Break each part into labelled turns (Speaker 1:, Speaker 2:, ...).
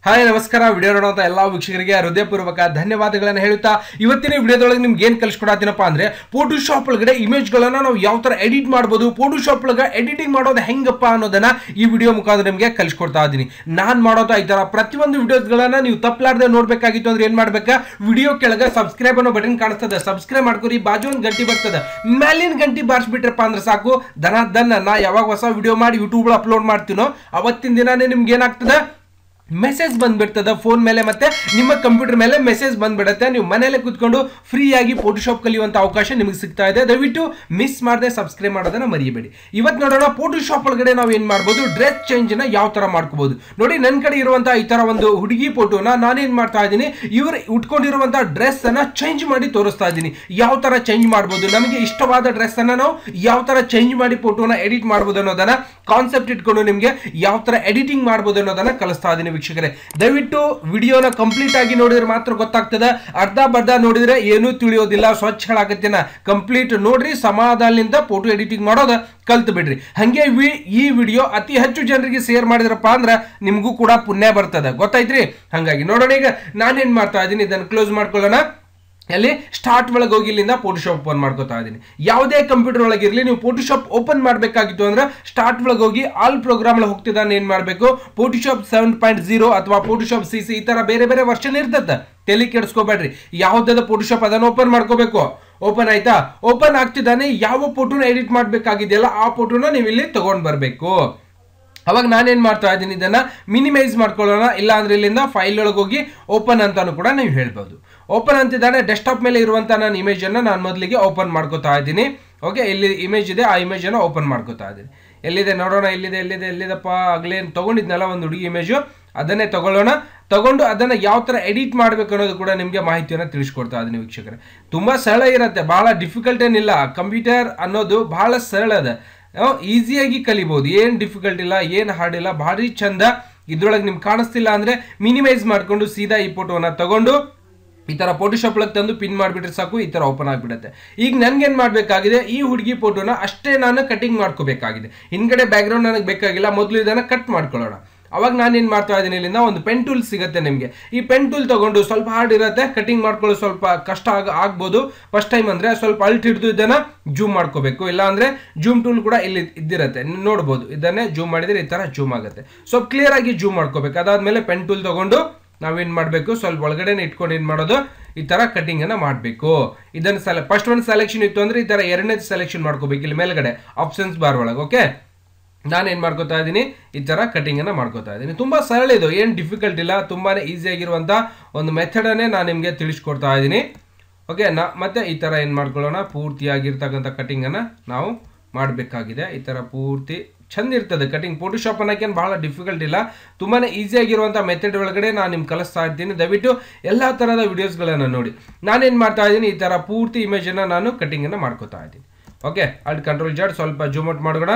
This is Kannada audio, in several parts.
Speaker 1: ಹಾಯ್ ನಮಸ್ಕಾರ ವಿಡಿಯೋ ನೋಡುವಂತ ಎಲ್ಲಾ ವೀಕ್ಷಕರಿಗೆ ಹೃದಯಪೂರ್ವಕ ಧನ್ಯವಾದಗಳನ್ನು ಹೇಳುತ್ತಾ ಇವತ್ತಿನ ವಿಡಿಯೋದೊಳಗೆ ನಿಮ್ಗೆ ಏನ್ ಕಲಿಸ್ಕೊಡತ್ತೀನಪ್ಪ ಅಂದ್ರೆ ಫೋಟೋಶಾಪ್ ಒಳಗಡೆ ಇಮೇಜ್ಗಳನ್ನ ನಾವು ಯಾವ ತರ ಎಡಿಟ್ ಮಾಡ್ಬೋದು ಫೋಟೋಶಾಪ್ ಒಳಗೆ ಎಡಿಟಿಂಗ್ ಮಾಡೋದು ಹೆಂಗಪ್ಪ ಅನ್ನೋದನ್ನ ಈ ವಿಡಿಯೋ ಮುಖಾಂತರ ನಿಮಗೆ ಕಲಿಸ್ಕೊಡ್ತಾ ಇದ್ದೀನಿ ನಾನ್ ಮಾಡೋದ ಈ ತರ ಪ್ರತಿಯೊಂದು ವಿಡಿಯೋಸ್ಗಳನ್ನ ನೀವು ತಪ್ಪಲಾರ್ದೆ ನೋಡ್ಬೇಕಾಗಿತ್ತು ಅಂದ್ರೆ ಏನ್ ಮಾಡ್ಬೇಕಾ ವಿಡಿಯೋ ಕೆಳಗೆ ಸಬ್ಸ್ಕ್ರೈಬ್ ಅನ್ನೋ ಬಟನ್ ಕಾಣಿಸ್ತದೆ ಸಬ್ಸ್ಕ್ರೈಬ್ ಮಾಡ್ಕೊರಿ ಬಾಜು ಒಂದು ಗಂಟೆ ಬರ್ತದೆ ಮೇಲಿನ ಗಂಟೆ ಬಾರಿಸ್ಬಿಟ್ರಪ್ಪ ಅಂದ್ರೆ ಸಾಕು ದನ ದನ್ನ ನಾ ಯಾವಾಗ ಹೊಸ ವಿಡಿಯೋ ಮಾಡಿ ಯೂಟ್ಯೂಬ್ ಅಪ್ಲೋಡ್ ಮಾಡ್ತೀನೋ ಅವತ್ತಿನ ದಿನಾನೇ ನಿಮ್ಗೆ ಏನಾಗ್ತದೆ ಮೆಸೇಜ್ ಬಂದ್ಬಿಡ್ತದ ಫೋನ್ ಮೇಲೆ ಮತ್ತೆ ನಿಮ್ಮ ಕಂಪ್ಯೂಟರ್ ಮೇಲೆ ಮೆಸೇಜ್ ಬಂದ್ಬಿಡುತ್ತೆ ನೀವು ಮನೇಲೆ ಕೂತ್ಕೊಂಡು ಫ್ರೀ ಆಗಿ ಫೋಟೋಶಾಪ್ ಕಲಿಯುವಂತ ಅವಕಾಶ ನಿಮಗೆ ಸಿಗ್ತಾ ಇದೆ ದಯವಿಟ್ಟು ಮಿಸ್ ಮಾಡದೆ ಸಬ್ಸ್ಕ್ರೈಬ್ ಮಾಡೋದನ್ನ ಮರಿಯಬೇಡಿ ಇವತ್ತು ನೋಡೋಣ ಫೋಟೋಶಾಪ್ ಒಳಗಡೆ ನಾವು ಏನ್ ಮಾಡ್ಬೋದು ಡ್ರೆಸ್ ಚೇಂಜ್ ನ ಯಾವ ತರ ಮಾಡ್ಕೋಬಹುದು ನೋಡಿ ನನ್ನ ಕಡೆ ಇರುವಂತಹ ಈ ತರ ಒಂದು ಹುಡುಗಿ ಫೋಟೋನ ನಾನೇನ್ ಮಾಡ್ತಾ ಇದ್ದೀನಿ ಇವರು ಉಟ್ಕೊಂಡಿರುವಂತಹ ಡ್ರೆಸ್ ಅನ್ನ ಚೇಂಜ್ ಮಾಡಿ ತೋರಿಸ್ತಾ ಇದ್ದೀನಿ ಯಾವ ತರ ಚೇಂಜ್ ಮಾಡ್ಬೋದು ನಮಗೆ ಇಷ್ಟವಾದ ಡ್ರೆಸ್ ಅನ್ನ ನಾವು ಯಾವ ತರ ಚೇಂಜ್ ಮಾಡಿ ಫೋಟೋನ ಎಡಿಟ್ ಮಾಡ್ಬೋದು ಅನ್ನೋದನ್ನ ಕಾನ್ಸೆಪ್ಟ್ ಇಟ್ಕೊಂಡು ನಿಮಗೆ ಯಾವ ತರ ಎಡಿಟಿಂಗ್ ಮಾಡ್ಬೋದು ಅನ್ನೋದನ್ನ ಕಲಿಸ್ತಾ ಇದ್ದೀನಿ ವೀಕ್ಷಕರೇ ದಯವಿಟ್ಟು ವಿಡಿಯೋನ ಕಂಪ್ಲೀಟ್ ಆಗಿ ನೋಡಿದ್ರೆ ಮಾತ್ರ ಗೊತ್ತಾಗ್ತದೆ ಅರ್ಧ ಬರ್ಧ ನೋಡಿದ್ರೆ ಏನೂ ತಿಳಿಯೋದಿಲ್ಲ ಸ್ವಚ್ಛಗಳಾಗತ್ತೇನ ಕಂಪ್ಲೀಟ್ ನೋಡ್ರಿ ಸಮಾಧಾನದಿಂದ ಫೋಟೋ ಎಡಿಟಿಂಗ್ ಮಾಡೋದ ಕಲ್ತು ಬಿಡ್ರಿ ಹಂಗೆ ವಿ- ಈ ವಿಡಿಯೋ ಅತಿ ಹೆಚ್ಚು ಜನರಿಗೆ ಶೇರ್ ಮಾಡಿದ್ರಪ್ಪ ಅಂದ್ರೆ ನಿಮಗೂ ಕೂಡ ಪುಣ್ಯ ಬರ್ತದೆ ಗೊತ್ತಾಯ್ತ್ರಿ ಹಂಗಾಗಿ ನೋಡೋಣ ಈಗ ನಾನೇನ್ ಮಾಡ್ತಾ ಇದ್ದೀನಿ ಇದನ್ನು ಕ್ಲೋಸ್ ಮಾಡ್ಕೊಳ್ಳೋಣ ಅಲ್ಲಿ ಸ್ಟಾರ್ಟ್ ಒಳಗೆ ಹೋಗಿ ಇಲ್ಲಿಂದ ಫೋಟೋಶಾಪ್ ಓಪನ್ ಮಾಡ್ಕೋತಾ ಇದ್ದೀನಿ ಯಾವುದೇ ಕಂಪ್ಯೂಟರ್ ಒಳಗೆ ಇರಲಿ ನೀವು ಫೋಟೋಶಾಪ್ ಓಪನ್ ಮಾಡಬೇಕಾಗಿತ್ತು ಅಂದ್ರೆ ಸ್ಟಾರ್ಟ್ ಒಳಗೆ ಹೋಗಿ ಆಲ್ ಪ್ರೋಗ್ರಾಮ್ ಒಳಗೆ ಹೋಗ್ತಿದ್ದಾನೆ ಏನ್ ಮಾಡಬೇಕು ಫೋಟೋಶಾಪ್ ಸೆವೆನ್ ಪಾಯಿಂಟ್ ಜೀರೋ ಅಥವಾ ಫೋಟೋಶಾಪ್ ಸಿ ಸಿ ಈ ತರ ಬೇರೆ ಬೇರೆ ವರ್ಷನ್ ಇರ್ತದೆ ತಲೆ ಕೆಡಿಸ್ಕೋಬೇಡ್ರಿ ಯಾವ್ದಾದ ಫೋಟೋಶಾಪ್ ಅದನ್ನು ಓಪನ್ ಮಾಡ್ಕೋಬೇಕು ಓಪನ್ ಆಯ್ತಾ ಓಪನ್ ಆಗ್ತಿದ್ದಾನೆ ಯಾವ ಫೋಟೋನ ಎಡಿಟ್ ಮಾಡಬೇಕಾಗಿದೆಯಲ್ಲ ಆ ಫೋಟೋನ ನೀವು ಇಲ್ಲಿ ತಗೊಂಡ್ ಬರಬೇಕು ಅವಾಗ ನಾನೇನ್ ಮಾಡ್ತಾ ಇದ್ದೀನಿ ಇದನ್ನ ಮಿನಿಮೈಸ್ ಮಾಡ್ಕೊಳ್ಳೋಣ ಇಲ್ಲ ಅಂದ್ರೆ ಇಲ್ಲಿಂದ ಫೈಲ್ ಒಳಗೆ ಹೋಗಿ ಓಪನ್ ಅಂತಾನು ಕೂಡ ನೀವು ಹೇಳ್ಬೋದು ಓಪನ್ ಅಂತಿದ್ದಾನೆ ಡೆಸ್ಕ್ಟಾಪ್ ಮೇಲೆ ಇರುವಂತ ನಾನು ಇಮೇಜ್ ಅನ್ನ ನಾನು ಮೊದಲಿಗೆ ಓಪನ್ ಮಾಡ್ಕೋತಾ ಇದ್ದೀನಿ ಓಕೆ ಇಲ್ಲಿ ಇಮೇಜ್ ಇದೆ ಆ ಇಮೇಜ್ ಅನ್ನ ಓಪನ್ ಮಾಡ್ಕೋತಾ ಇದ್ದೀನಿ ಎಲ್ಲಿದೆ ನೋಡೋಣ ಎಲ್ಲಿದೆ ಎಲ್ಲಿದೆ ಎಲ್ಲಿದಪ್ಪ ಆಗ್ಲೇ ತಗೊಂಡಿದ್ನಲ್ಲ ಒಂದು ಹುಡುಗಿ ಇಮೇಜು ಅದನ್ನೇ ತಗೊಳ್ಳೋಣ ತಗೊಂಡು ಅದನ್ನ ಯಾವ ತರ ಎಡಿಟ್ ಮಾಡ್ಬೇಕು ಅನ್ನೋದು ಕೂಡ ನಿಮಗೆ ಮಾಹಿತಿಯನ್ನು ತಿಳಿಸ್ಕೊಡ್ತಾ ಇದ್ದೀನಿ ವೀಕ್ಷಕರೇ ತುಂಬಾ ಸರಳ ಇರುತ್ತೆ ಬಹಳ ಡಿಫಿಕಲ್ಟ್ ಏನಿಲ್ಲ ಕಂಪ್ಯೂಟರ್ ಅನ್ನೋದು ಬಹಳ ಸರಳ ಅದ ಈಸಿಯಾಗಿ ಕಲಿಬಹುದು ಏನ್ ಡಿಫಿಕಲ್ಟ್ ಇಲ್ಲ ಏನ್ ಹಾರ್ಡ್ ಇಲ್ಲ ಭಾರಿ ಚಂದ ಇದ್ರೊಳಗೆ ನಿಮ್ಗೆ ಕಾಣಿಸ್ತಿಲ್ಲ ಅಂದ್ರೆ ಮಿನಿಮೈಸ್ ಮಾಡ್ಕೊಂಡು ಸೀದಾ ಈ ಫೋಟೋನ ತಗೊಂಡು ಈ ತರ ಫೋಟೋಶಾಪ್ ಒಳಗೆ ತಂದು ಪಿನ್ ಮಾಡಿಬಿಟ್ರೆ ಸಾಕು ಈ ತರ ಓಪನ್ ಆಗಿಬಿಡುತ್ತೆ ಈಗ ನನ್ಗೇನ್ ಮಾಡ್ಬೇಕಾಗಿದೆ ಈ ಹುಡುಗಿ ಫೋಟೋನ ಅಷ್ಟೇ ನಾನು ಕಟಿಂಗ್ ಮಾಡ್ಕೋಬೇಕಾಗಿದೆ ಹಿಂದ್ಗಡೆ ಬ್ಯಾಕ್ಗ್ರೌಂಡ್ ನನಗೆ ಬೇಕಾಗಿಲ್ಲ ಮೊದಲು ಇದನ್ನ ಕಟ್ ಮಾಡ್ಕೊಳ್ಳೋಣ ಅವಾಗ ನಾನು ಏನು ಮಾಡ್ತಾ ಇದ್ದೀನಿ ಇಲ್ಲಿಂದ ಒಂದು ಪೆನ್ ಟೂಲ್ ಸಿಗುತ್ತೆ ನಿಮಗೆ ಈ ಪೆನ್ ಟೂಲ್ ತಗೊಂಡು ಸ್ವಲ್ಪ ಹಾರ್ಡ್ ಇರುತ್ತೆ ಕಟಿಂಗ್ ಮಾಡ್ಕೊಳ್ಳೋ ಸ್ವಲ್ಪ ಕಷ್ಟ ಆಗ ಆಗ್ಬೋದು ಫಸ್ಟ್ ಟೈಮ್ ಅಂದ್ರೆ ಸ್ವಲ್ಪ ಅಲ್ಟ್ ಹಿಡಿದು ಇದನ್ನ ಜೂಮ್ ಮಾಡ್ಕೋಬೇಕು ಇಲ್ಲ ಅಂದ್ರೆ ಜೂಮ್ ಟೂಲ್ ಕೂಡ ಇಲ್ಲಿ ಇದ್ದಿರುತ್ತೆ ನೀವು ನೋಡ್ಬೋದು ಇದನ್ನೇ ಜೂಮ್ ಮಾಡಿದ್ರೆ ಈ ತರ ಜೂಮ್ ಆಗುತ್ತೆ ಸ್ವಲ್ಪ ಕ್ಲಿಯರ್ ಆಗಿ ಜೂಮ್ ಮಾಡ್ಕೋಬೇಕು ಅದಾದ್ಮೇಲೆ ಪೆನ್ ಟೂಲ್ ತಗೊಂಡು ನಾವೇನ್ ಮಾಡಬೇಕು ಸ್ವಲ್ಪ ಒಳಗಡೆ ಇಟ್ಕೊಂಡು ಏನ್ ಮಾಡೋದು ಈ ತರ ಕಟಿಂಗ್ ಅನ್ನ ಮಾಡಬೇಕು ಇದನ್ನ ಸೆಲೆ ಫಸ್ಟ್ ಒಂದು ಸೆಲೆಕ್ಷನ್ ಇತ್ತು ಅಂದ್ರೆ ಈ ತರ ಎರಡನೇ ಸೆಲೆಕ್ಷನ್ ಮಾಡ್ಕೋಬೇಕು ಇಲ್ಲಿ ಮೇಲ್ಗಡೆ ಆಪ್ಷನ್ಸ್ ಬಾರ್ ಒಳಗೆ ಓಕೆ ನಾನೇನ್ ಮಾಡ್ಕೋತಾ ಇದ್ದೀನಿ ಈ ತರ ಕಟಿಂಗ್ ಅನ್ನ ಮಾಡ್ಕೋತಾ ಇದ್ದೀನಿ ತುಂಬಾ ಸರಳ ಇದು ಏನ್ ಡಿಫಿಕಲ್ಟ್ ಇಲ್ಲ ತುಂಬಾನೇ ಈಸಿ ಆಗಿರುವಂತ ಒಂದು ಮೆಥಡ್ ಅನ್ನೇ ನಾನು ನಿಮ್ಗೆ ತಿಳಿಸ್ಕೊಡ್ತಾ ಇದ್ದೀನಿ ಓಕೆ ನಾ ಮತ್ತೆ ಈ ತರ ಏನ್ ಮಾಡ್ಕೊಳ್ಳೋಣ ಪೂರ್ತಿಯಾಗಿರ್ತಕ್ಕಂಥ ಕಟಿಂಗ್ ಅನ್ನ ನಾವು ಮಾಡಬೇಕಾಗಿದೆ ಈ ತರ ಪೂರ್ತಿ ಚಂದ ಇರ್ತದೆ ಕಟಿಂಗ್ ಫೋಟೋಶಾಪ್ ಅನ್ನೋಕೇನು ಬಹಳ ಡಿಫಿಕಲ್ಟ್ ಇಲ್ಲ ತುಂಬಾನೇ ಈಸಿ ಆಗಿರುವಂಥ ಮೆಥಡ್ ಒಳಗಡೆ ನಾನು ನಿಮ್ಗೆ ಕಲಿಸ್ತಾ ಇದ್ದೀನಿ ದಯವಿಟ್ಟು ಎಲ್ಲ ಥರದ ವಿಡಿಯೋಸ್ಗಳನ್ನು ನೋಡಿ ನಾನೇನು ಮಾಡ್ತಾ ಇದ್ದೀನಿ ಈ ಥರ ಪೂರ್ತಿ ಇಮೇಜನ್ನು ನಾನು ಕಟಿಂಗನ್ನು ಮಾಡ್ಕೋತಾ ಇದ್ದೀನಿ ಓಕೆ ಅಲ್ಲಿ ಕಂಟ್ರೋಲ್ ಜಾಡ್ ಸ್ವಲ್ಪ ಜೂಮ್ ಔಟ್ ಮಾಡೋಣ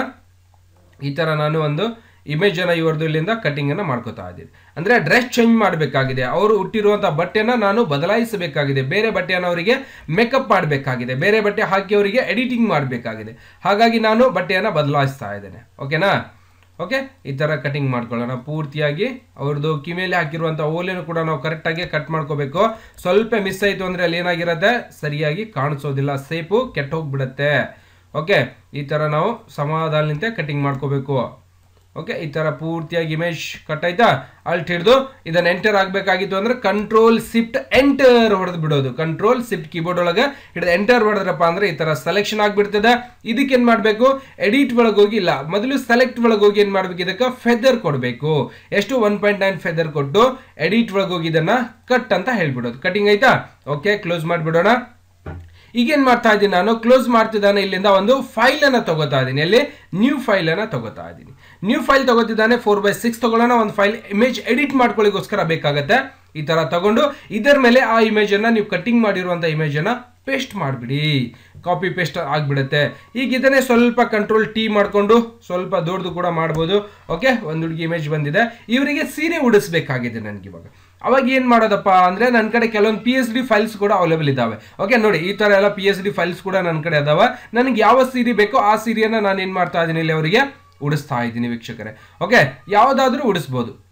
Speaker 1: ಈ ಥರ ನಾನು ಒಂದು ಇಮೇಜ್ ಅನ್ನ ಇವ್ರದ್ದು ಇಲ್ಲಿಂದ ಕಟಿಂಗ್ ಅನ್ನ ಮಾಡ್ಕೋತಾ ಇದ್ದೀನಿ ಅಂದ್ರೆ ಡ್ರೆಸ್ ಚೇಂಜ್ ಮಾಡಬೇಕಾಗಿದೆ ಅವರು ಹುಟ್ಟಿರುವಂತಹ ಬಟ್ಟೆನ ನಾನು ಬದಲಾಯಿಸಬೇಕಾಗಿದೆ ಬೇರೆ ಬಟ್ಟೆಯನ್ನು ಅವರಿಗೆ ಮೇಕಪ್ ಮಾಡಬೇಕಾಗಿದೆ ಬೇರೆ ಬಟ್ಟೆ ಹಾಕಿ ಅವರಿಗೆ ಎಡಿಟಿಂಗ್ ಮಾಡಬೇಕಾಗಿದೆ ಹಾಗಾಗಿ ನಾನು ಬಟ್ಟೆಯನ್ನು ಬದಲಾಯಿಸ್ತಾ ಇದ್ದೇನೆ ಓಕೆನಾ ಓಕೆ ಈ ಥರ ಕಟಿಂಗ್ ಮಾಡ್ಕೊಳ್ಳೋಣ ಪೂರ್ತಿಯಾಗಿ ಅವ್ರದ್ದು ಕಿವಿಯಲ್ಲಿ ಹಾಕಿರುವಂಥ ಓಲೆನೂ ಕೂಡ ನಾವು ಕರೆಕ್ಟಾಗಿ ಕಟ್ ಮಾಡ್ಕೋಬೇಕು ಸ್ವಲ್ಪ ಮಿಸ್ ಆಯಿತು ಅಂದರೆ ಅಲ್ಲಿ ಏನಾಗಿರುತ್ತೆ ಸರಿಯಾಗಿ ಕಾಣಿಸೋದಿಲ್ಲ ಸೇಪು ಕೆಟ್ಟ ಹೋಗ್ಬಿಡುತ್ತೆ ಓಕೆ ಈ ಥರ ನಾವು ಸಮಾಧಾನದಿಂದ ಕಟಿಂಗ್ ಮಾಡ್ಕೋಬೇಕು ಓಕೆ ಈ ತರ ಪೂರ್ತಿಯಾಗಿ ಇಮೇಜ್ ಕಟ್ ಆಯ್ತಾ ಅಲ್ಟ್ ಹಿಡಿದು ಇದನ್ನ ಎಂಟರ್ ಆಗಬೇಕಾಗಿತ್ತು ಅಂದ್ರೆ ಕಂಟ್ರೋಲ್ ಸಿಫ್ಟ್ ಎಂಟರ್ ಹೊಡೆದು ಬಿಡೋದು ಕಂಟ್ರೋಲ್ ಸಿಫ್ಟ್ ಕೀಬೋರ್ಡ್ ಒಳಗೆ ಹಿಡಿದು ಎಂಟರ್ ಹೊಡೆದ್ರಪ್ಪ ಅಂದ್ರೆ ಈ ತರ ಸೆಲೆಕ್ಷನ್ ಆಗ್ಬಿಡ್ತದೆ ಇದಕ್ಕೆ ಏನ್ ಮಾಡ್ಬೇಕು ಎಡಿಟ್ ಒಳಗೆ ಹೋಗಿ ಇಲ್ಲ ಮೊದಲು ಸೆಲೆಕ್ಟ್ ಒಳಗೆ ಹೋಗಿ ಏನ್ ಮಾಡ್ಬೇಕು ಇದಕ್ಕೆ ಫೆದರ್ ಕೊಡಬೇಕು ಎಷ್ಟು ಒನ್ ಪಾಯಿಂಟ್ ನೈನ್ ಫೆದರ್ ಕೊಟ್ಟು ಎಡಿಟ್ ಒಳಗೆ ಹೋಗಿ ಇದನ್ನ ಕಟ್ ಅಂತ ಹೇಳ್ಬಿಡೋದು ಕಟಿಂಗ್ ಆಯ್ತಾ ಓಕೆ ಕ್ಲೋಸ್ ಮಾಡಿಬಿಡೋಣ ಈಗೇನ್ ಮಾಡ್ತಾ ಇದ್ದೀನಿ ನಾನು ಕ್ಲೋಸ್ ಮಾಡ್ತಿದ್ದಾನೆ ಇಲ್ಲಿಂದ ಒಂದು ಫೈಲ್ ಅನ್ನ ತಗೋತಾ ಇದ್ದೀನಿ ಅಲ್ಲಿ ನ್ಯೂ ಫೈಲ್ ಅನ್ನ ತಗೋತಾ ಇದ್ದೀನಿ ನ್ಯೂ ಫೈಲ್ ತಗೋತಿದ್ದಾನೆ ಫೋರ್ ಬೈ ಸಿಕ್ಸ್ ತಗೊಳ್ಳೋಣ ಒಂದು ಫೈಲ್ ಇಮೇಜ್ ಎಡಿಟ್ ಮಾಡ್ಕೊಳ್ಳಿಗೋಸ್ಕರ ಬೇಕಾಗತ್ತೆ ಈ ತರ ತಗೊಂಡು ಇದರ ಮೇಲೆ ಆ ಇಮೇಜ್ ಅನ್ನ ನೀವು ಕಟಿಂಗ್ ಮಾಡಿರುವಂತ ಇಮೇಜ್ ಅನ್ನ ಪೇಸ್ಟ್ ಮಾಡಿಬಿಡಿ ಕಾಪಿ ಪೇಸ್ಟ್ ಆಗ್ಬಿಡುತ್ತೆ ಈಗ ಇದನ್ನೇ ಸ್ವಲ್ಪ ಕಂಟ್ರೋಲ್ ಟಿ ಮಾಡಿಕೊಂಡು ಸ್ವಲ್ಪ ದೊಡ್ಡದು ಕೂಡ ಮಾಡ್ಬೋದು ಓಕೆ ಒಂದು ಹುಡುಗಿ ಇಮೇಜ್ ಬಂದಿದೆ ಇವರಿಗೆ ಸೀರೆ ಉಡಿಸ್ಬೇಕಾಗಿದೆ ನನಗೆ ಇವಾಗ ಅವಾಗ ಏನು ಮಾಡೋದಪ್ಪ ಅಂದರೆ ನನ್ನ ಕಡೆ ಕೆಲವೊಂದು ಪಿ ಎಸ್ ಡಿ ಫೈಲ್ಸ್ ಕೂಡ ಅವೈಲೇಬಲ್ ಇದ್ದಾವೆ ಓಕೆ ನೋಡಿ ಈ ಥರ ಎಲ್ಲ ಪಿ ಎಸ್ ಡಿ ಫೈಲ್ಸ್ ಕೂಡ ನನ್ನ ಕಡೆ ಅದಾವೆ ನನಗೆ ಯಾವ ಸೀರೆ ಬೇಕೋ ಆ ಸೀರೆಯನ್ನು ನಾನು ಏನು ಮಾಡ್ತಾ ಇದ್ದೀನಿ ಇಲ್ಲಿ ಅವರಿಗೆ ಉಡಿಸ್ತಾ ಇದ್ದೀನಿ ವೀಕ್ಷಕರೇ ಓಕೆ ಯಾವುದಾದ್ರೂ ಉಡಿಸ್ಬೋದು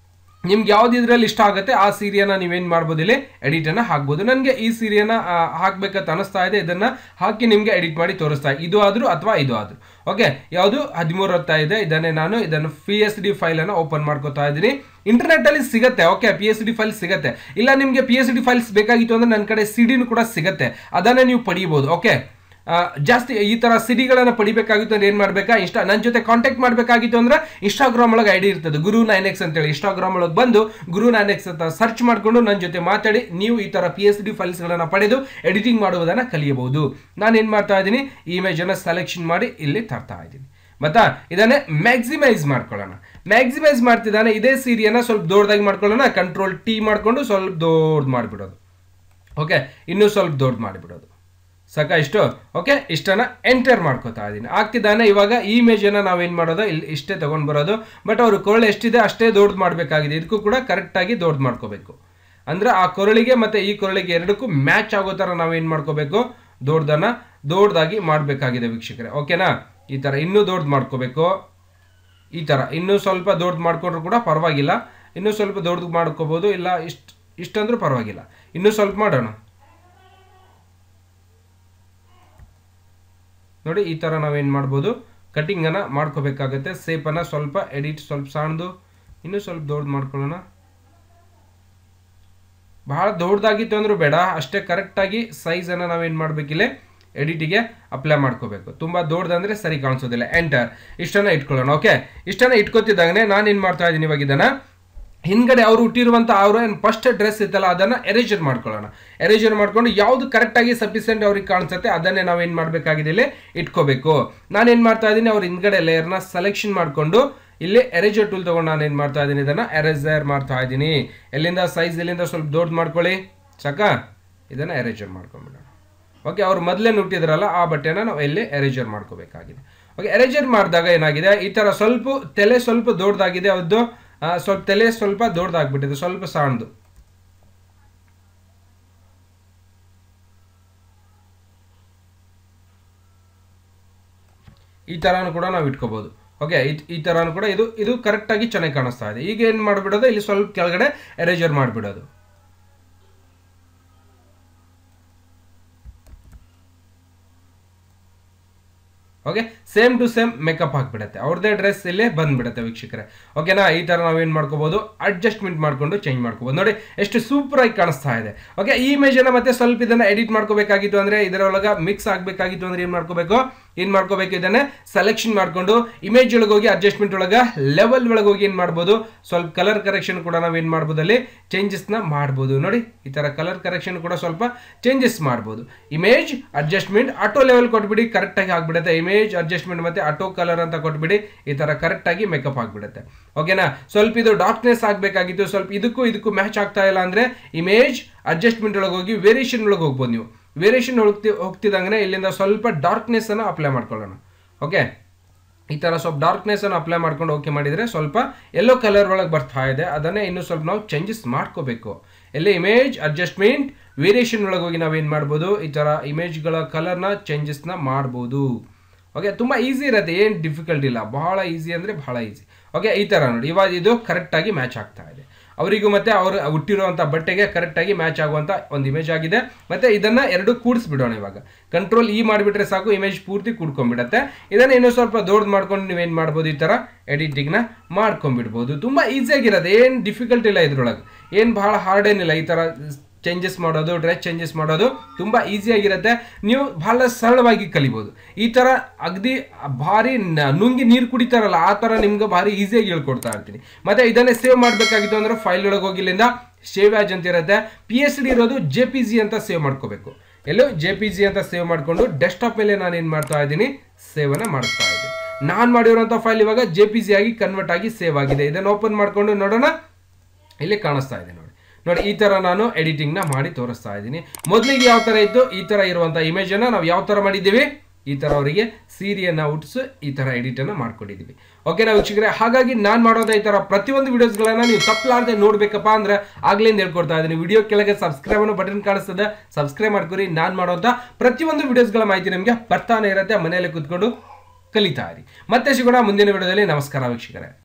Speaker 1: ನಿಮ್ಗೆ ಯಾವ್ದು ಇದ್ರಲ್ಲಿ ಇಷ್ಟ ಆಗುತ್ತೆ ಆ ಸೀರೆಯನ್ನ ನೀವೇನ್ ಮಾಡ್ಬೋದು ಇಲ್ಲಿ ಎಡಿಟ್ ಅನ್ನ ಹಾಕ್ಬೋದು ನನಗೆ ಈ ಸೀರೆಯನ್ನ ಆ, ಹಾಕ್ಬೇಕಂತ ಅನಿಸ್ತಾ ಇದೆ ಇದನ್ನ ಹಾಕಿ ನಿಮ್ಗೆ ಎಡಿಟ್ ಮಾಡಿ ತೋರಿಸ್ತಾ ಇದು ಆದ್ರೂ ಅಥವಾ ಇದು ಆದ್ರೂ ಓಕೆ ಯಾವುದು ಹದಿಮೂರು ಹೊತ್ತಾ ಇದೆ ಇದನ್ನೇ ನಾನು ಇದನ್ನು ಪಿ ಎಸ್ ಡಿ ಫೈಲ್ ಅನ್ನ ಓಪನ್ ಮಾಡ್ಕೋತಾ ಇದ್ದೀನಿ ಇಂಟರ್ನೆಟ್ ಅಲ್ಲಿ ಸಿಗುತ್ತೆ okay P S D file ಸಿಗುತ್ತೆ ಇಲ್ಲ ನಿಮ್ಗೆ ಪಿ ಎಸ್ ಡಿ ಫೈಲ್ಸ್ ಬೇಕಾಗಿತ್ತು ಅಂದ್ರೆ ನನ್ನ ಕಡೆ ಸಿಡಿನೂ ಕೂಡ ಸಿಗುತ್ತೆ ಅದನ್ನ ನೀವು ಪಡಿಬಹುದು ಓಕೆ ಆ, ಜಾಸ್ತಿ ಈ ತರ ಸಿಡಿಗಳನ್ನ ಪಡಿಬೇಕಾಗಿತ್ತು ಅಂದ್ರೆ ಏನ್ ಮಾಡ್ಬೇಕಾ ಇನ್ಸ್ಟಾ ನನ್ನ ಜೊತೆ ಕಾಂಟ್ಯಾಕ್ಟ್ ಮಾಡಬೇಕಾಗಿತ್ತು ಅಂದ್ರೆ ಇನ್ಸ್ಟಾಗ್ರಾಮ್ ಒಳಗೆ ಐಡಿ ಇರ್ತದೆ ಗುರು ನೈನ್ ಎಕ್ಸ್ ಅಂತೇಳಿ ಇನ್ಸ್ಟಾಗ್ರಾಮ್ ಒಳಗೆ ಬಂದು ಗುರು ನೈನ್ ಎಕ್ಸ್ ಅಂತ ಸರ್ಚ್ ಮಾಡ್ಕೊಂಡು ನನ್ನ ಜೊತೆ ಮಾತಾಡಿ ನೀವು ಈ ತರ ಪಿ ಎಸ್ ಡಿ ಫೈಲ್ಸ್ಗಳನ್ನ ಪಡೆದು ಎಡಿಟಿಂಗ್ ಮಾಡುವುದನ್ನ ಕಲಿಯಬಹುದು ನಾನು ಏನ್ ಮಾಡ್ತಾ ಇದ್ದೀನಿ ಈ ಇಮೇಜ್ ಅನ್ನ ಸೆಲೆಕ್ಷನ್ ಮಾಡಿ ಇಲ್ಲಿ ತರ್ತಾ ಇದ್ದೀನಿ ಮತ್ತಾ ಇದನ್ನೇ ಮ್ಯಾಕ್ಸಿಮೈಸ್ ಮಾಡ್ಕೊಳ್ಳೋಣ ಮ್ಯಾಕ್ಸಿಮೈಸ್ ಮಾಡ್ತಿದ್ದಾನೆ ಇದೇ ಸೀರಿಯನ್ನ ಸ್ವಲ್ಪ ದೊಡ್ಡದಾಗಿ ಮಾಡ್ಕೊಳ್ಳೋಣ ಕಂಟ್ರೋಲ್ ಟಿ ಮಾಡ್ಕೊಂಡು ಸ್ವಲ್ಪ ದೊಡ್ಡ ಮಾಡಿಬಿಡೋದು ಓಕೆ ಇನ್ನೂ ಸ್ವಲ್ಪ ದೊಡ್ಡ ಮಾಡಿಬಿಡೋದು ಸಾಕ ಇಷ್ಟು ಓಕೆ ಇಷ್ಟನ್ನ ಎಂಟರ್ ಮಾಡ್ಕೋತಾ ಇದ್ದೀನಿ ಆಗ್ತಿದ್ದಾನೆ ಇವಾಗ ಈ ಇಮೇಜನ್ನು ನಾವೇನು ಮಾಡೋದು ಇಲ್ಲಿ ಇಷ್ಟೇ ತಗೊಂಡು ಬರೋದು ಬಟ್ ಅವರು ಕೊರಳು ಎಷ್ಟಿದೆ ಅಷ್ಟೇ ದೊಡ್ಡದು ಮಾಡಬೇಕಾಗಿದೆ ಇದಕ್ಕೂ ಕೂಡ ಕರೆಕ್ಟಾಗಿ ದೊಡ್ಡದು ಮಾಡ್ಕೋಬೇಕು ಅಂದ್ರೆ ಆ ಕೊರಳಿಗೆ ಮತ್ತೆ ಈ ಕೊರಳಿಗೆ ಎರಡಕ್ಕೂ ಮ್ಯಾಚ್ ಆಗೋ ಥರ ನಾವೇನು ಮಾಡ್ಕೋಬೇಕು ದೊಡ್ಡದನ್ನ ದೊಡ್ಡದಾಗಿ ಮಾಡಬೇಕಾಗಿದೆ ವೀಕ್ಷಕರೇ ಓಕೆನಾ ಈ ಥರ ಇನ್ನೂ ದೊಡ್ಡದು ಮಾಡ್ಕೋಬೇಕು ಈ ಥರ ಇನ್ನೂ ಸ್ವಲ್ಪ ದೊಡ್ಡದು ಮಾಡ್ಕೊಂಡ್ರು ಕೂಡ ಪರವಾಗಿಲ್ಲ ಇನ್ನೂ ಸ್ವಲ್ಪ ದೊಡ್ಡದು ಮಾಡ್ಕೋಬೋದು ಇಲ್ಲ ಇಷ್ಟು ಇಷ್ಟಂದ್ರೂ ಪರವಾಗಿಲ್ಲ ಇನ್ನೂ ಸ್ವಲ್ಪ ಮಾಡೋಣ ನೋಡಿ ಈ ಥರ ನಾವೇನು ಮಾಡ್ಬೋದು ಕಟಿಂಗನ್ನು ಮಾಡ್ಕೋಬೇಕಾಗತ್ತೆ ಸೇಪನ್ನು ಸ್ವಲ್ಪ ಎಡಿಟ್ ಸ್ವಲ್ಪ ಸಣ್ಣದು ಇನ್ನೂ ಸ್ವಲ್ಪ ದೊಡ್ಡದು ಮಾಡ್ಕೊಳ್ಳೋಣ ಬಹಳ ದೊಡ್ಡದಾಗಿತ್ತು ಅಂದ್ರೂ ಬೇಡ ಅಷ್ಟೇ ಕರೆಕ್ಟಾಗಿ ಸೈಜನ್ನು ನಾವೇನು ಮಾಡಬೇಕಿಲ್ಲ ಎಡಿಟಿಗೆ ಅಪ್ಲೈ ಮಾಡ್ಕೋಬೇಕು ತುಂಬ ದೊಡ್ಡದಂದ್ರೆ ಸರಿ ಕಾಣಿಸೋದಿಲ್ಲ ಎಂಟರ್ ಇಷ್ಟನ್ನ ಇಟ್ಕೊಳ್ಳೋಣ ಓಕೆ ಇಷ್ಟನ್ನ ಇಟ್ಕೋತಿದ್ದಾಗನೆ ನಾನು ಏನು ಮಾಡ್ತಾ ಇದ್ದೀನಿ ಇವಾಗ ಇದನ್ನ ಹಿಂದ್ಗಡೆ ಅವ್ರು ಹುಟ್ಟಿರುವಂತ ಅವ್ರ ಏನು ಫಸ್ಟ್ ಡ್ರೆಸ್ ಇತ್ತಲ್ಲ ಅದನ್ನ ಎರೇಜರ್ ಮಾಡ್ಕೊಳ್ಳೋಣ ಎರೇಜರ್ ಮಾಡ್ಕೊಂಡು ಯಾವ್ದು ಕರೆಕ್ಟಾಗಿ ಸಫಿಸೆಂಟ್ ಅವ್ರಿಗೆ ಕಾಣಿಸುತ್ತೆ ಅದನ್ನೇ ನಾವೇನು ಮಾಡಬೇಕಾಗಿದೆ ಇಲ್ಲಿ ಇಟ್ಕೋಬೇಕು ನಾನೇನು ಮಾಡ್ತಾ ಇದ್ದೀನಿ ಅವ್ರ ಹಿಂದ್ಗಡೆ ಲೇಯರ್ನ ಸೆಲೆಕ್ಷನ್ ಮಾಡಿಕೊಂಡು ಇಲ್ಲಿ ಎರೇಜರ್ ಟೂಲ್ ತಗೊಂಡು ನಾನು ಏನು ಮಾಡ್ತಾ ಇದ್ದೀನಿ ಇದನ್ನ ಎರೇಸರ್ ಮಾಡ್ತಾ ಇದ್ದೀನಿ ಎಲ್ಲಿಂದ ಸೈಜ್ ಎಲ್ಲಿಂದ ಸ್ವಲ್ಪ ದೊಡ್ಡ ಮಾಡ್ಕೊಳ್ಳಿ ಸಾಕಾ ಇದನ್ನ ಎರೇಜರ್ ಮಾಡ್ಕೊಂಡ್ಬಿಡೋಣ ಓಕೆ ಅವ್ರು ಮೊದಲೇ ನುಟ್ಟಿದ್ರಲ್ಲ ಆ ಬಟ್ಟೆನ ನಾವು ಎಲ್ಲಿ ಎರೇಜರ್ ಮಾಡ್ಕೋಬೇಕಾಗಿದೆ ಓಕೆ ಎರೇಜರ್ ಮಾಡಿದಾಗ ಏನಾಗಿದೆ ಈ ಥರ ಸ್ವಲ್ಪ ತಲೆ ಸ್ವಲ್ಪ ದೊಡ್ಡದಾಗಿದೆ ಅವ್ರದ್ದು ಆ, ಸ್ವಲ್ಪ ತಲೆ ಸ್ವಲ್ಪ ದೊಡ್ಡದಾಗ್ಬಿಟ್ಟಿದೆ ಸ್ವಲ್ಪ ಸಣ್ಣದು ಈ ಥರನೂ ಕೂಡ ನಾವು ಇಟ್ಕೋಬಹುದು ಓಕೆ ಈ ಥರನೂ ಕೂಡ ಇದು ಇದು ಕರೆಕ್ಟಾಗಿ ಚೆನ್ನಾಗಿ ಕಾಣಿಸ್ತಾ ಇದೆ ಈಗ ಏನು ಮಾಡಿಬಿಡೋದು ಇಲ್ಲಿ ಸ್ವಲ್ಪ ಕೆಳಗಡೆ ಎರೇಜರ್ ಮಾಡಿಬಿಡೋದು okay same to same makeup ಹಾಕ್ಬಿಡುತ್ತೆ ಅವ್ರದ್ದೇ ಡ್ರೆಸ್ ಇಲ್ಲೇ ಬಂದ್ಬಿಡುತ್ತೆ ವೀಕ್ಷಕರೇ ಓಕೆನಾ ಈ ಥರ ನಾವೇನು ಮಾಡ್ಕೋಬಹುದು ಅಡ್ಜಸ್ಟ್ಮೆಂಟ್ ಮಾಡ್ಕೊಂಡು ಚೇಂಜ್ ಮಾಡ್ಕೋಬಹುದು ನೋಡಿ ಎಷ್ಟು ಸೂಪರ್ ಆಗಿ ಕಾಣಿಸ್ತಾ ಇದೆ ಓಕೆ ಈ ಇಮೇಜನ್ನು ಮತ್ತೆ ಸ್ವಲ್ಪ ಇದನ್ನ ಎಡಿಟ್ ಮಾಡ್ಕೋಬೇಕಾಗಿತ್ತು ಅಂದ್ರೆ ಇದರೊಳಗೆ ಮಿಕ್ಸ್ ಆಗಬೇಕಾಗಿತ್ತು ಅಂದ್ರೆ ಏನು ಮಾಡ್ಕೋಬೇಕು ಏನು ಮಾಡ್ಕೋಬೇಕು ಇದನ್ನೇ ಸೆಲೆಕ್ಷನ್ ಮಾಡ್ಕೊಂಡು ಇಮೇಜ್ ಒಳಗೆ ಹೋಗಿ ಅಡ್ಜಸ್ಟ್ಮೆಂಟ್ ಒಳಗೆ ಲೆವೆಲ್ ಒಳಗೆ ಹೋಗಿ ಏನು ಮಾಡ್ಬೋದು ಸ್ವಲ್ಪ ಕಲರ್ ಕರೆಕ್ಷನ್ ಕೂಡ ನಾವು ಏನು ಮಾಡ್ಬೋದು ಅಲ್ಲಿ ಚೇಂಜಸ್ನ ಮಾಡ್ಬೋದು ನೋಡಿ ಈ ಥರ ಕಲರ್ ಕರೆಕ್ಷನ್ ಕೂಡ ಸ್ವಲ್ಪ ಚೇಂಜಸ್ ಮಾಡ್ಬೋದು ಇಮೇಜ್ ಅಡ್ಜಸ್ಟ್ಮೆಂಟ್ ಆಟೋ ಲೆವೆಲ್ ಕೊಟ್ಬಿಡಿ ಕರೆಕ್ಟಾಗಿ ಆಗ್ಬಿಡುತ್ತೆ ಇಮೇಜ್ ಅಡ್ಜಸ್ಟ್ಮೆಂಟ್ ಮತ್ತೆ ಆಟೋ ಕಲರ್ ಅಂತ ಕೊಟ್ಬಿಡಿ ಈ ಥರ ಕರೆಕ್ಟಾಗಿ ಮೇಕಪ್ ಆಗ್ಬಿಡುತ್ತೆ ಓಕೆನಾ ಸ್ವಲ್ಪ ಇದು ಡಾರ್ಕ್ನೆಸ್ ಆಗಬೇಕಾಗಿತ್ತು ಸ್ವಲ್ಪ ಇದಕ್ಕೂ ಇದಕ್ಕೂ ಮ್ಯಾಚ್ ಆಗ್ತಾ ಇಲ್ಲ ಅಂದರೆ ಇಮೇಜ್ ಅಡ್ಜಸ್ಟ್ಮೆಂಟ್ ಒಳಗೆ ಹೋಗಿ ವೇರಿಯೇಷನ್ ಒಳಗೆ ಹೋಗ್ಬೋದು ನೀವು ವೇರಿಯೇಷನ್ ಹೋಗ್ತಿ ಹೋಗ್ತಿದ್ದಂಗೆ ಇಲ್ಲಿಂದ ಸ್ವಲ್ಪ ಡಾರ್ಕ್ನೆಸ್ ಅನ್ನು ಅಪ್ಲೈ ಮಾಡ್ಕೊಳ್ಳೋಣ ಓಕೆ ಈ ಥರ ಸ್ವಲ್ಪ ಡಾರ್ಕ್ನೆಸ್ ಅನ್ನು ಅಪ್ಲೈ ಮಾಡ್ಕೊಂಡು ಓಕೆ ಮಾಡಿದರೆ ಸ್ವಲ್ಪ ಎಲ್ಲೋ ಕಲರ್ ಒಳಗೆ ಬರ್ತಾ ಇದೆ ಅದನ್ನೇ ಇನ್ನೂ ಸ್ವಲ್ಪ ನಾವು ಚೇಂಜಸ್ ಮಾಡ್ಕೋಬೇಕು ಎಲ್ಲಿ ಇಮೇಜ್ ಅಡ್ಜಸ್ಟ್ಮೆಂಟ್ ವೇರಿಯೇಷನ್ ಒಳಗೆ ಹೋಗಿ ನಾವೇನು ಮಾಡ್ಬೋದು ಈ ಥರ ಇಮೇಜ್ಗಳ ಕಲರ್ನ ಚೇಂಜಸ್ನ ಮಾಡ್ಬೋದು ಓಕೆ ತುಂಬ ಈಸಿ ಇರುತ್ತೆ ಏನು ಡಿಫಿಕಲ್ಟ್ ಇಲ್ಲ ಬಹಳ ಈಸಿ ಅಂದರೆ ಬಹಳ ಈಸಿ ಓಕೆ ಈ ಥರ ನೋಡಿ ಇವಾಗ ಇದು ಕರೆಕ್ಟಾಗಿ ಮ್ಯಾಚ್ ಆಗ್ತಾ ಇದೆ ಅವರಿಗೂ ಮತ್ತೆ ಅವರು ಹುಟ್ಟಿರುವಂಥ ಬಟ್ಟೆಗೆ ಕರೆಕ್ಟಾಗಿ ಮ್ಯಾಚ್ ಆಗುವಂಥ ಒಂದು ಇಮೇಜ್ ಆಗಿದೆ ಮತ್ತೆ ಇದನ್ನ ಎರಡು ಕೂಡಿಸ್ಬಿಡೋಣ ಇವಾಗ ಕಂಟ್ರೋಲ್ ಈ ಮಾಡಿಬಿಟ್ರೆ ಸಾಕು ಇಮೇಜ್ ಪೂರ್ತಿ ಕೂಡ್ಕೊಂಡ್ಬಿಡತ್ತೆ ಇದನ್ನ ಇನ್ನೂ ಸ್ವಲ್ಪ ದೊಡ್ಡದು ಮಾಡ್ಕೊಂಡು ನೀವೇನು ಮಾಡ್ಬೋದು ಈ ಥರ ಎಡಿಟಿಂಗ್ನ ಮಾಡ್ಕೊಂಡ್ಬಿಡ್ಬೋದು ತುಂಬ ಈಸಿಯಾಗಿರೋದು ಏನು ಡಿಫಿಕಲ್ಟ್ ಇಲ್ಲ ಇದ್ರೊಳಗೆ ಏನು ಬಹಳ ಹಾರ್ಡ್ ಏನಿಲ್ಲ ಈ ಥರ ಚೇಂಜಸ್ ಮಾಡೋದು ಡ್ರೆಸ್ ಚೇಂಜಸ್ ಮಾಡೋದು ತುಂಬ ಈಸಿಯಾಗಿರುತ್ತೆ ನೀವು ಬಹಳ ಸರಳವಾಗಿ ಕಲಿಬೋದು ಈ ಥರ ಅಗದಿ ಭಾರಿ ನ- ನುಂಗಿ ನೀರು ಕುಡಿತಾರಲ್ಲ ಆ ಥರ ನಿಮ್ಗೆ ಭಾರಿ ಈಸಿಯಾಗಿ ಹೇಳ್ಕೊಡ್ತಾ ಇರ್ತೀನಿ ಮತ್ತೆ ಇದನ್ನೇ ಸೇವ್ ಮಾಡಬೇಕಾಗಿತ್ತು ಅಂದ್ರೆ ಫೈಲ್ ಒಳಗೆ ಹೋಗಿ ಇಲ್ಲಿಂದ ಸೇವ್ ಆಜ್ ಅಂತ ಇರುತ್ತೆ ಪಿ ಎಚ್ ಡಿ ಇರೋದು ಜೆ ಪಿ ಜಿ ಅಂತ ಸೇವ್ ಮಾಡ್ಕೋಬೇಕು ಎಲ್ಲೋ ಜೆ ಪಿ ಜಿ ಅಂತ ಸೇವ್ ಮಾಡಿಕೊಂಡು ಡೆಸ್ಕ್ಟಾಪ್ ಮೇಲೆ ನಾನು ಏನು ಮಾಡ್ತಾ ಇದ್ದೀನಿ ಸೇವನ್ನ ಮಾಡ್ತಾ ಇದ್ದೀನಿ ನಾನು ಮಾಡಿರೋಂಥ ಫೈಲ್ ಇವಾಗ ಜೆ ಪಿ ಜಿ ಆಗಿ ಕನ್ವರ್ಟ್ ಆಗಿ ಸೇವ್ ಆಗಿದೆ ಇದನ್ನು ಓಪನ್ ಮಾಡಿಕೊಂಡು ನೋಡೋಣ ಇಲ್ಲಿ ಕಾಣಿಸ್ತಾ ಇದೆ ನೋಡಿ ನೋಡಿ ಈ ತರ ನಾನು ಎಡಿಟಿಂಗ್ ನ ಮಾಡಿ ತೋರಿಸ್ತಾ ಇದ್ದೀನಿ ಮೊದಲಿಗೆ ಯಾವ ತರ ಇತ್ತು ಈ ತರ ಇರುವಂತ ಇಮೇಜ್ ಅನ್ನ ನಾವು ಯಾವ ತರ ಮಾಡಿದ್ದೀವಿ ಈ ತರ ಅವರಿಗೆ ಸೀರಿಯನ್ನ ಹುಟ್ಟಿಸಿ ಈ ತರ ಎಡಿಟ್ ಅನ್ನ ಮಾಡ್ಕೊಂಡಿದೀವಿ ಓಕೆನಾ ವೀಕ್ಷಕರೇ ಹಾಗಾಗಿ ನಾನು ಮಾಡೋದ ಈ ತರ ಪ್ರತಿಯೊಂದು ವಿಡಿಯೋಸ್ಗಳನ್ನ ನೀವು ತಪ್ಪಲಾರ್ದೆ ನೋಡ್ಬೇಕಪ್ಪ ಅಂದ್ರೆ ಆಗ್ಲಿಂದ ಹೇಳ್ಕೊಡ್ತಾ ಇದ್ದೀನಿ ವಿಡಿಯೋ ಕೆಳಗೆ ಸಬ್ಸ್ಕ್ರೈಬ್ ಅನ್ನೋ ಬಟನ್ ಕಾಣಿಸ್ತದೆ ಸಬ್ಸ್ಕ್ರೈಬ್ ಮಾಡ್ಕೊರಿ ನಾನು ಮಾಡೋಂಥ ಪ್ರತಿಯೊಂದು ವಿಡಿಯೋಸ್ಗಳ ಮಾಹಿತಿ ನಿಮಗೆ ಬರ್ತಾನೆ ಇರುತ್ತೆ ಮನೆಯಲ್ಲಿ ಕೂತ್ಕೊಂಡು ಕಲಿತಾ ಇರಿ ಮತ್ತೆ ಸಿಗೋಣ ಮುಂದಿನ ವಿಡಿಯೋದಲ್ಲಿ ನಮಸ್ಕಾರ ವೀಕ್ಷಕರೇ